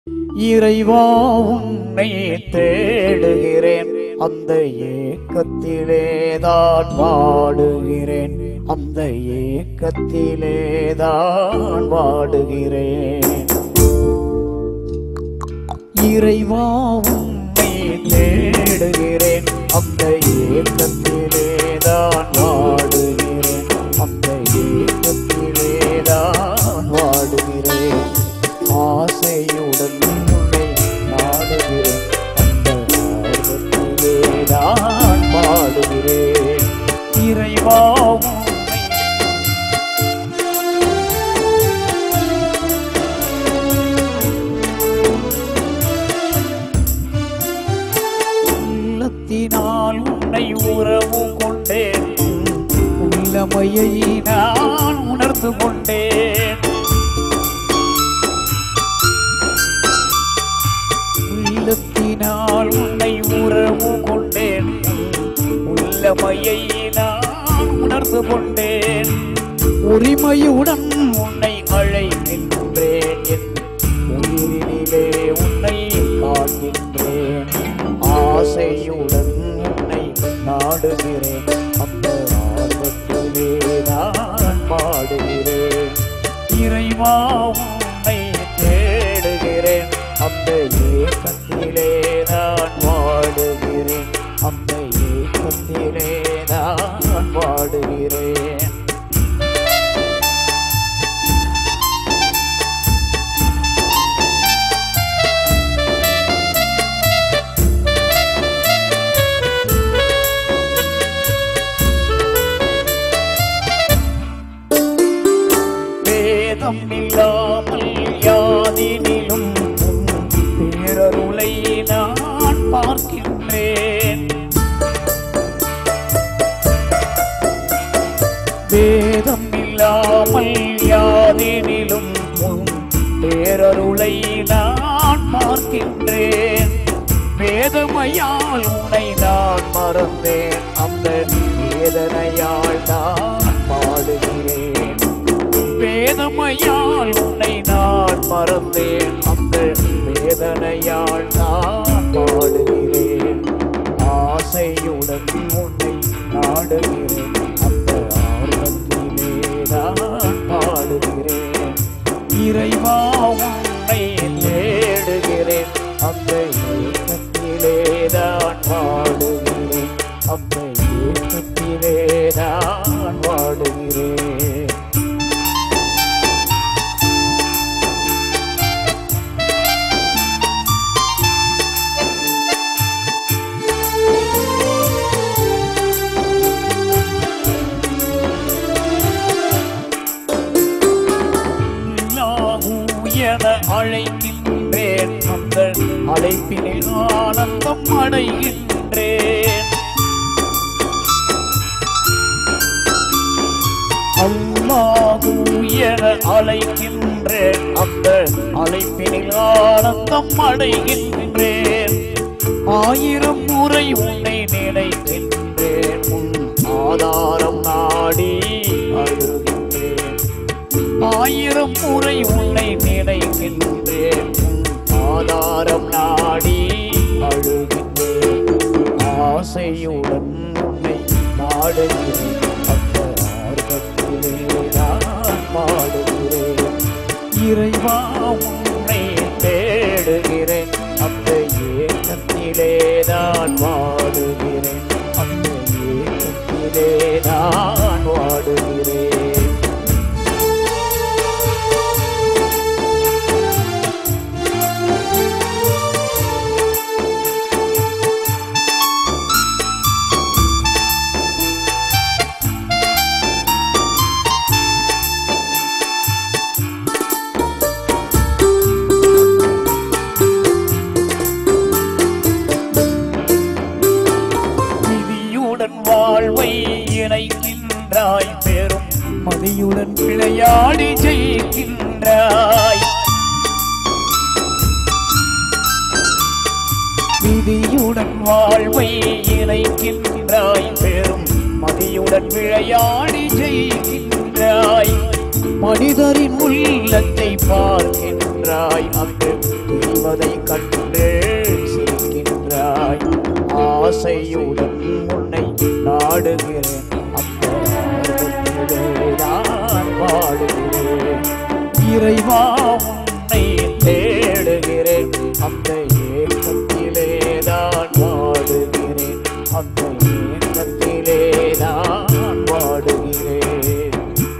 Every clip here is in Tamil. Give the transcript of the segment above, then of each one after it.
இறைவா உன்னை தேடுகிறேன் அந்த ஏக்கத்திலேதான் வாடுகிறேன் அந்த ஏக்கத்திலேதான் வாடுகிறேன் இறைவா உன்னை தேடுகிறேன் அந்த ஏக்கத்திலேதான் வாடுகிறேன் அந்த ஏக்கத்திலேதான் வாடுகிறேன் ஆசையுடன் உன்னை நாடுகிறேன் அந்த ஆர்வத்திலேதான் பாடுகிறேன் இறைவா உன்னை உள்ளத்தினால் உன்னை உறவு கொண்டேன் உள்ளமையை நான் உணர்ந்து கொண்டேன் உள்ளத்தினால் உன்னை உறவு கொண்டேன் உள்ளமையை நான் உணர்ந்து கொண்டேன் உரிமையுடன் உன்னை அழைக்கின்றேன் என் உயிரினிலே உன்னை காண்கின்றேன் ஆசையுடன் உன்னை நாடுகிறேன் அந்த ஆர்வத்திலே நான் பாடுகிறேன் இறைவா உன்னை தேடுகிறேன் அந்த ஏக்கத்திலே நான் வாடுகிறேன் அந்த ஏக்கத்திலே நான் வாடுகிறேன் வேதம் இல்லாமல் யாதினிலும் உன் பேரருளை நான் பார்க்கின்றேன் வேதம் இல்லாமல் யாதினிலும் உன் பேரருளை நான் பார்க்கின்றேன் வேதமையால் உன்னை நான் மறந்தேன் அந்த வேதனையால் நான் பாடுகிறேன் வேதமையால் உன்னை நான் மறந்தேன் அந்த வேதனையால் நான் பாடுகிறேன் ஆசையுடன் உன்னை நாடுகிறேன் அந்த ஆர்வத்திலே நான் பாடுகிறேன் இறைவா உன்னை தேடுகிறேன் அந்த ஏக்கத்திலே நான் வாடுகிறேன் அந்த ஏக்கத்திலே நான் வாடுகிறேன் அல்லாஹூ என அழைக்கின்றேன் அந்த அழைப்பினில் ஆனந்தம் அடைகின்றேன் அல்லாஹூ என அழைக்கின்றேன் அந்த அழைப்பினில் ஆனந்தம் அடைகின்றேன் ஆயிரம் முறை உன்னை நினைக்கின்றேன் உன் ஆதாரம் நாடி அழுகின்றேன் ஆயிரம் முறை உன்னை நினைக்கின்றேன் உன் ஆதாரம் நாடி அழுகின்றேன் ஆசையுடன் உன்னை நாடுகிறேன் அந்த ஆர்வத்திலே நான் பாடுகிறேன் இறைவா உன்னை தேடுகிறேன் அந்த ஏக்கத்திலே நான் வாடுகிறேன் அந்த ஏக்கத்திலே நான் வாடுகிறேன் விதியுடன் வாழ்வை இணைக்கின்றாய் பெரும் மதியுடன் விளையாடி ஜெயிக்கின்றாய் விதியுடன் வாழ்வை இணைக்கின்றாய் பெரும் மதியுடன் விளையாடி ஜெயிக்கின்றாய் மனிதரின் உள்ளத்தை பார்க்கின்றாய் அங்கு அதை கண்டு சிரிக்கின்றாய் ஆசையுடன் உன்னை நாடுகிறேன் அந்த ஆர்வத்திலே நான் பாடுகிறேன் இறைவா உன்னை தேடுகிறேன் அந்த ஏக்கத்திலே நான் வாடுகிறேன் அந்த ஏக்கத்திலே நான் வாடுகிறேன்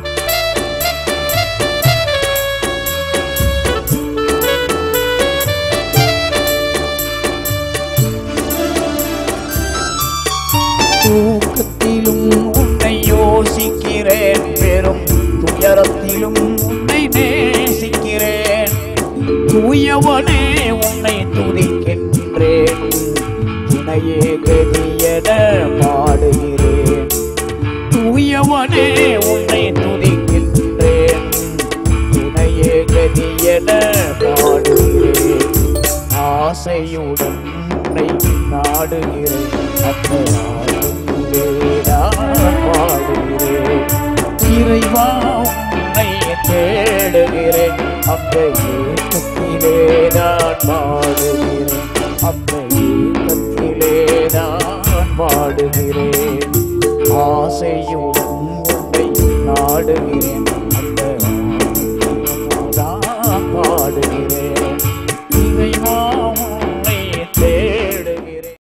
தூக்கத்திலும் உன்னை யோசிக்கிறேன் பெரும் துயரத்திலும் உன்னை நேசிக்கிறேன் தூயவனே உன்னை துதிக்கின்றேன் இணையே கதியென பாடுகிறேன் தூயவனே உன்னை துதிக்கின்றேன் இணையே கதியென பாடுகிறேன் ஆசையுடன் உன்னை நாடுகிறேன் அந்த ஆசையிலே நான் பாடுகிறேன் இறைவா உன்னை தேடுகிறேன் அந்த ஏக்கத்திலே நான் பாடுகிறேன் அந்த ஏக்கத்திலே நான் பாடுகிறேன் ஆசையுடன் உன்னை நாடுகிறேன்